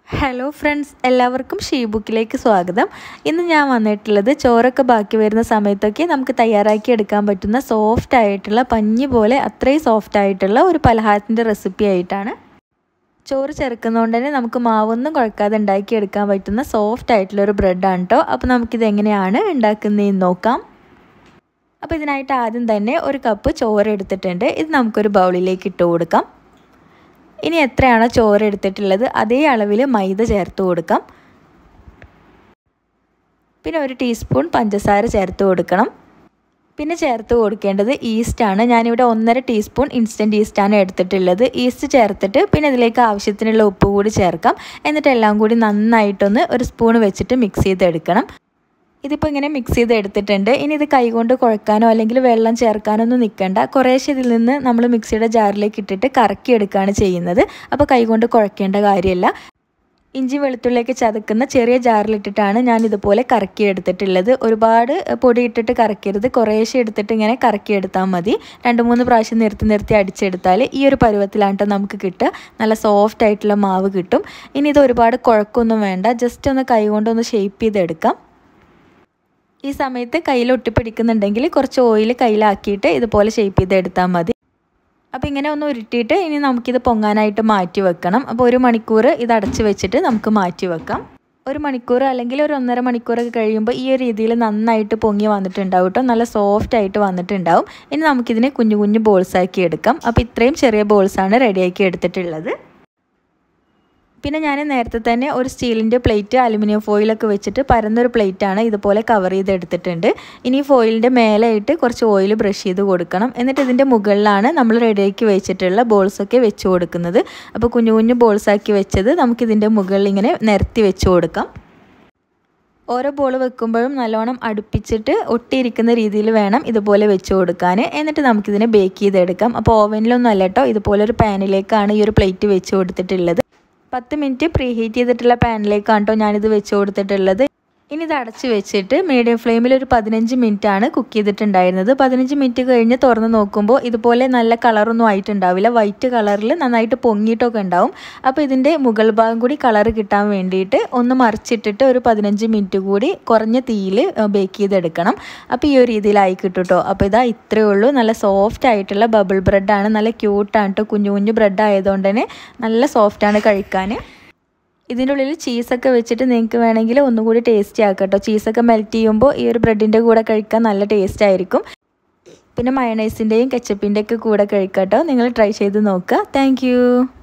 hello friends എല്ലാവർക്കും ഷീ ബുക്കിലേക്ക് സ്വാഗതം ഇന്ന് ഞാൻ വന്നിട്ടുള്ളത് ചോറൊക്കെ ബാക്കി വരുന്ന സമയത്തൊക്കെ നമുക്ക് തയ്യാറാക്കി എടുക്കാൻ പറ്റുന്ന സോഫ്റ്റ് ആയിട്ടുള്ള പഞ്ഞി പോലെ അത്രയും സോഫ്റ്റ് ആയിട്ടുള്ള ഒരു പലഹാരത്തിൻ്റെ റെസിപ്പി ആയിട്ടാണ് ചോറ് ചേർക്കുന്നതുകൊണ്ട് തന്നെ നമുക്ക് മാവൊന്നും കുഴക്കാതെ ഉണ്ടാക്കിയെടുക്കാൻ പറ്റുന്ന സോഫ്റ്റ് ആയിട്ടുള്ള ഒരു ബ്രെഡാണ് കേട്ടോ അപ്പോൾ നമുക്കിത് എങ്ങനെയാണ് ഉണ്ടാക്കുന്നതെന്ന് നോക്കാം അപ്പോൾ ഇതിനായിട്ട് ആദ്യം തന്നെ ഒരു കപ്പ് ചോറ് എടുത്തിട്ടുണ്ട് ഇത് നമുക്കൊരു ബൗളിലേക്ക് ഇട്ട് കൊടുക്കാം ഇനി എത്രയാണോ ചോറ് എടുത്തിട്ടുള്ളത് അതേ അളവിൽ മൈദ ചേർത്ത് കൊടുക്കാം പിന്നെ ഒരു ടീസ്പൂൺ പഞ്ചസാര ചേർത്ത് കൊടുക്കണം പിന്നെ ചേർത്ത് കൊടുക്കേണ്ടത് ഈസ്റ്റാണ് ഞാനിവിടെ ഒന്നര ടീസ്പൂൺ ഇൻസ്റ്റൻറ്റ് ഈസ്റ്റാണ് എടുത്തിട്ടുള്ളത് ഈസ്റ്റ് ചേർത്തിട്ട് പിന്നെ ഇതിലേക്ക് ആവശ്യത്തിനുള്ള ഉപ്പ് കൂടി ചേർക്കാം എന്നിട്ട് എല്ലാം കൂടി നന്നായിട്ടൊന്ന് ഒരു സ്പൂൺ വെച്ചിട്ട് മിക്സ് ചെയ്തെടുക്കണം ഇതിപ്പോൾ ഇങ്ങനെ മിക്സ് ചെയ്ത് എടുത്തിട്ടുണ്ട് ഇനി ഇത് കൈകൊണ്ട് കുഴക്കാനോ അല്ലെങ്കിൽ വെള്ളം ചേർക്കാനോ ഒന്നും നിൽക്കണ്ട കുറേശ്ശെ ഇതിൽ നിന്ന് നമ്മൾ മിക്സിയുടെ ജാറിലേക്ക് ഇട്ടിട്ട് കറക്കി എടുക്കുകയാണ് ചെയ്യുന്നത് അപ്പോൾ കൈകൊണ്ട് കുഴക്കേണ്ട കാര്യമില്ല ഇഞ്ചി വെളുത്തുള്ളിയൊക്കെ ചതക്കുന്ന ചെറിയ ജാറിലിട്ടിട്ടാണ് ഞാൻ ഇതുപോലെ കറക്കി എടുത്തിട്ടുള്ളത് ഒരുപാട് പൊടി ഇട്ടിട്ട് കറക്കരുത് കുറേശ്ശെ എടുത്തിട്ട് ഇങ്ങനെ കറക്കി എടുത്താൽ മതി രണ്ട് മൂന്ന് പ്രാവശ്യം നിർത്തി നിർത്തി അടിച്ചെടുത്താൽ ഈ ഒരു പരുവത്തിലാണ് നമുക്ക് കിട്ടുക നല്ല സോഫ്റ്റ് ആയിട്ടുള്ള മാവ് കിട്ടും ഇനി ഇത് ഒരുപാട് കുഴക്കൊന്നും വേണ്ട ജസ്റ്റ് ഒന്ന് കൈ കൊണ്ടൊന്ന് ഷേപ്പ് ചെയ്തെടുക്കാം ഈ സമയത്ത് കയ്യിൽ ഒട്ടിപ്പിടിക്കുന്നുണ്ടെങ്കിൽ കുറച്ച് ഓയിൽ കയ്യിലാക്കിയിട്ട് ഇതുപോലെ ഷേപ്പ് ചെയ്തെടുത്താൽ മതി അപ്പോൾ ഇങ്ങനെ ഒന്ന് ഉരുട്ടിയിട്ട് ഇനി നമുക്കിത് പൊങ്ങാനായിട്ട് മാറ്റി വെക്കണം അപ്പോൾ ഒരു മണിക്കൂർ ഇത് അടച്ച് വെച്ചിട്ട് നമുക്ക് മാറ്റി വെക്കാം ഒരു മണിക്കൂർ അല്ലെങ്കിൽ ഒരു ഒന്നര മണിക്കൂറൊക്കെ കഴിയുമ്പോൾ ഈ ഒരു രീതിയിൽ നന്നായിട്ട് പൊങ്ങി വന്നിട്ടുണ്ടാവും കേട്ടോ നല്ല സോഫ്റ്റ് ആയിട്ട് വന്നിട്ടുണ്ടാവും ഇനി നമുക്കിതിനെ കുഞ്ഞു കുഞ്ഞു ബോൾസ് ആക്കി എടുക്കാം അപ്പോൾ ഇത്രയും ചെറിയ ബോൾസാണ് റെഡിയാക്കി എടുത്തിട്ടുള്ളത് പിന്നെ ഞാൻ നേരത്തെ തന്നെ ഒരു സ്റ്റീലിൻ്റെ പ്ലേറ്റ് അലുമിനിയം ഫോയിലൊക്കെ വെച്ചിട്ട് പരന്നൊരു പ്ലേറ്റാണ് ഇതുപോലെ കവർ ചെയ്തെടുത്തിട്ടുണ്ട് ഇനി ഫോയിലിൻ്റെ മേലായിട്ട് കുറച്ച് ഓയിൽ ബ്രഷ് ചെയ്ത് കൊടുക്കണം എന്നിട്ട് ഇതിൻ്റെ മുകളിലാണ് നമ്മൾ റെഡിയാക്കി വെച്ചിട്ടുള്ള ബോൾസൊക്കെ വെച്ച് കൊടുക്കുന്നത് അപ്പോൾ കുഞ്ഞു കുഞ്ഞു ബോൾസാക്കി വെച്ചത് നമുക്കിതിൻ്റെ മുകളിൽ ഇങ്ങനെ നിരത്തി വെച്ച് കൊടുക്കാം ഓരോ ബോൾ വെക്കുമ്പോഴും നല്ലോണം അടുപ്പിച്ചിട്ട് ഒട്ടിയിരിക്കുന്ന രീതിയിൽ വേണം ഇതുപോലെ വെച്ച് കൊടുക്കാൻ എന്നിട്ട് നമുക്കിതിനെ ബേക്ക് ചെയ്തെടുക്കാം അപ്പോൾ ഓവനിലൊന്നും അല്ല കേട്ടോ ഇതുപോലെ ഒരു പാനിലേക്കാണ് ഈ ഒരു പ്ലേറ്റ് വെച്ച് കൊടുത്തിട്ടുള്ളത് പത്ത് മിനിറ്റ് പ്രീ ഹീറ്റ് ചെയ്തിട്ടുള്ള പാനിലേക്കാണ് കേട്ടോ ഞാനിത് വെച്ച് കൊടുത്തിട്ടുള്ളത് ഇനി ഇത് അടച്ച് വെച്ചിട്ട് മീഡിയം ഫ്ലെയിമിൽ ഒരു പതിനഞ്ച് ആണ് കുക്ക് ചെയ്തിട്ടുണ്ടായിരുന്നത് പതിനഞ്ച് മിനിറ്റ് കഴിഞ്ഞ് തുറന്ന് നോക്കുമ്പോൾ ഇതുപോലെ നല്ല കളറൊന്നും ആയിട്ടുണ്ടാവില്ല വൈറ്റ് കളറിൽ നന്നായിട്ട് പൊങ്ങിയിട്ടൊക്കെ ഉണ്ടാവും അപ്പോൾ ഇതിൻ്റെ മുകൾ ഭാഗം കൂടി കളർ കിട്ടാൻ വേണ്ടിയിട്ട് ഒന്ന് മറിച്ചിട്ടിട്ട് ഒരു പതിനഞ്ച് മിനിറ്റ് കൂടി കുറഞ്ഞ തീയിൽ ബേക്ക് ചെയ്തെടുക്കണം അപ്പോൾ ഈ ഒരു രീതിയിലായി കിട്ടും കേട്ടോ അപ്പോൾ ഇതാ ഇത്രയേ ഉള്ളൂ നല്ല സോഫ്റ്റ് ആയിട്ടുള്ള ബബിൾ ബ്രെഡാണ് നല്ല ക്യൂട്ടാണ് കേട്ടോ കുഞ്ഞു കുഞ്ഞു ബ്രെഡ് ആയതുകൊണ്ട് തന്നെ നല്ല സോഫ്റ്റാണ് കഴിക്കാൻ ഇതിൻ്റെ ഉള്ളിൽ ചീസൊക്കെ വെച്ചിട്ട് നിങ്ങൾക്ക് വേണമെങ്കിൽ ഒന്നുകൂടി ടേസ്റ്റി ആക്കാം കേട്ടോ ചീസൊക്കെ മെൽറ്റ് ചെയ്യുമ്പോൾ ഈ ഒരു ബ്രെഡിൻ്റെ കൂടെ കഴിക്കാൻ നല്ല ടേസ്റ്റ് ആയിരിക്കും പിന്നെ മയണൈസിൻ്റെയും കെച്ചപ്പിൻ്റെയൊക്കെ കൂടെ കഴിക്കാം കേട്ടോ നിങ്ങൾ ട്രൈ ചെയ്ത് നോക്കുക താങ്ക്